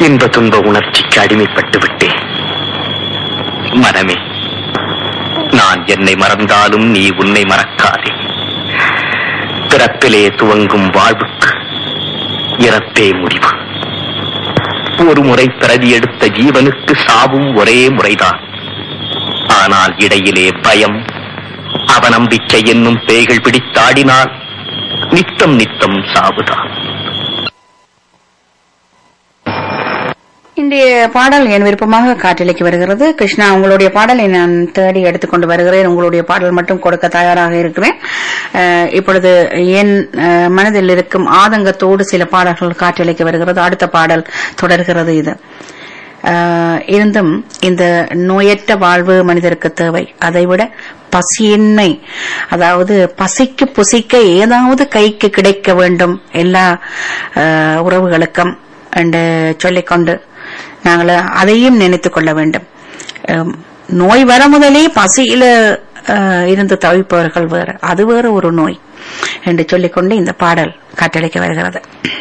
இன்ப துன்ப உணர்ச்சிக்கு அடிமைப்பட்டு விட்டேன் மனமே நான் என்னை மறந்தாலும் நீ உன்னை மறக்காதே பிறப்பிலே துவங்கும் வாழ்வுக்கு இறப்பே முடிவு ஒரு முறை பிறவி எடுத்த ஜீவனுக்கு சாவும் ஒரே முறைதான் ஆனால் இடையிலே பயம் அவநம்பிக்கை என்னும் பேய்கள் பிடித்தாடினால் நித்தம் நித்தம் சாவுதான் இன்றைய பாடல் என் விருப்பமாக காற்றலைக்கு வருகிறது கிருஷ்ணா உங்களுடைய பாடலை நான் தேடி எடுத்துக்கொண்டு வருகிறேன் உங்களுடைய பாடல் மட்டும் கொடுக்க தயாராக இருக்கிறேன் அஹ், இப்பொழுது என் அஹ், மனதில் இருக்கும் ஆதங்கத்தோடு சில பாடல்கள் காற்றலைக்கு வருகிறது அடுத்த பாடல் தொடர்கிறது இது அஹ், இருந்தும் இந்த நோயற்ற வாழ்வு மனிதருக்கு தேவை அதைவிட பசியின்மை அதாவது பசிக்கு புசிக்க ஏதாவது கைக்கு கிடைக்க வேண்டும் எல்லா அஹ், உறவுகளுக்கும் என்று சொல்லிக்கொண்டு நாங்கள் அதையும் நினைத்துக் கொள்ள வேண்டும் அஹ், நோய் வர முதலே பசியில அஹ், இருந்து தவிப்பவர்கள் வேறு அது வேறு ஒரு நோய் என்று சொல்லிக்கொண்டு இந்த பாடல் காற்றளிக்க வருகிறது